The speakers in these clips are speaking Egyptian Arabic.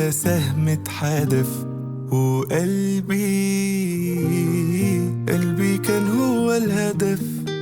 يا سهم اتحدف وقلبي قلبي كان هو الهدف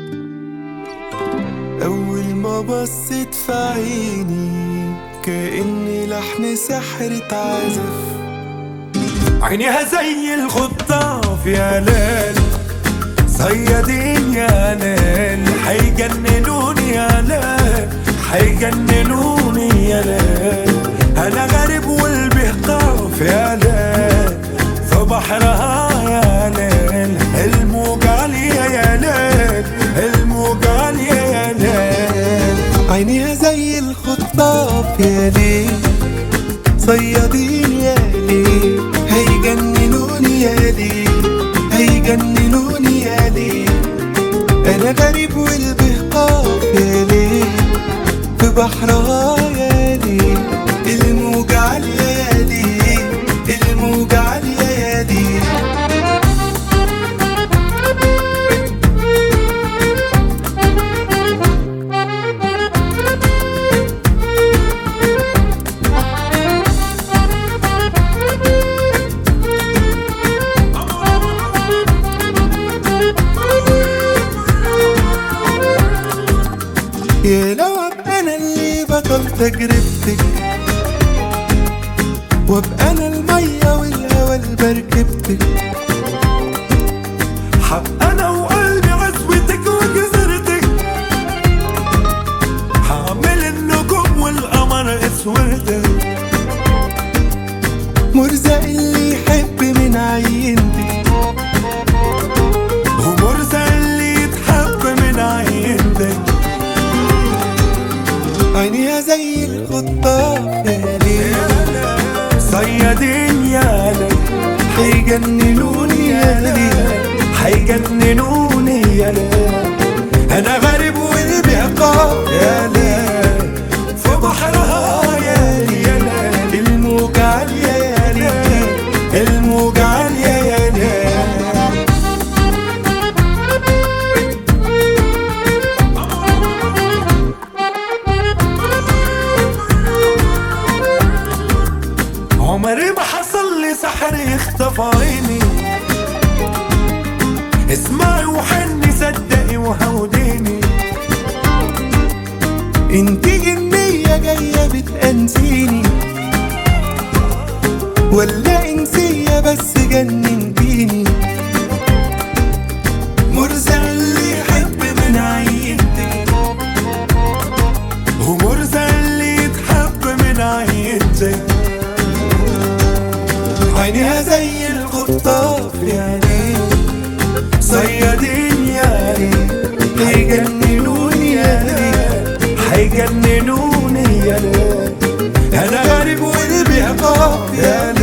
أول ما بصيت في عيني كأني لحن سحر اتعزف عينيها زي الخطاف يا ليل صيادين يا ليل حيجننوني يا ليل حيجننوني يا ليل انا غريب والبهقاف يا ليل في بحرها يا ليل الموج عالية يا ليل الموج عالية يا ليل عينيها زي الخطاف يا ليل صيادين يا ليل هيجننوني يا ليل هيجننوني يا ليل انا غريب والبهقاف يا ليل في بحرها يا ليل الموج عالية يا ليل الموج عالية يا ليل يا لو ابقى انا اللي بطل تجربتك وابقى انا المية والهوى لمركبتك حب انا وقلبي عزوتك وجزرتك حامل النجوم والقمر اسودك مرزق اللي يحب من عينتك ومرزق اللي يتحب من عينتك عينيها زي الخطاف يا ليل صيادين يا ليل هيجننوني يا ليل حيجننوني يا ليل انا غريب وقلبي عقاب يا ليل في بحرها يا ليل الموج عالية يا ليل الموج عالية يا ليل عمري ما حصل لي سحر يخطف عيني اسمعي وحني صدقي وهوديني انتي جنية جاية بتأنسيني ولا انسية بس جننتيني مرزق اللي يحب من عينتك ومرزق اللي يتحب من عينتك عينيها زي الخطاف يا ليل صيادين يا ليل هيجننوني يا ليل حيجننوني يا ليل انا غريب وقلبي عقاب يا ليل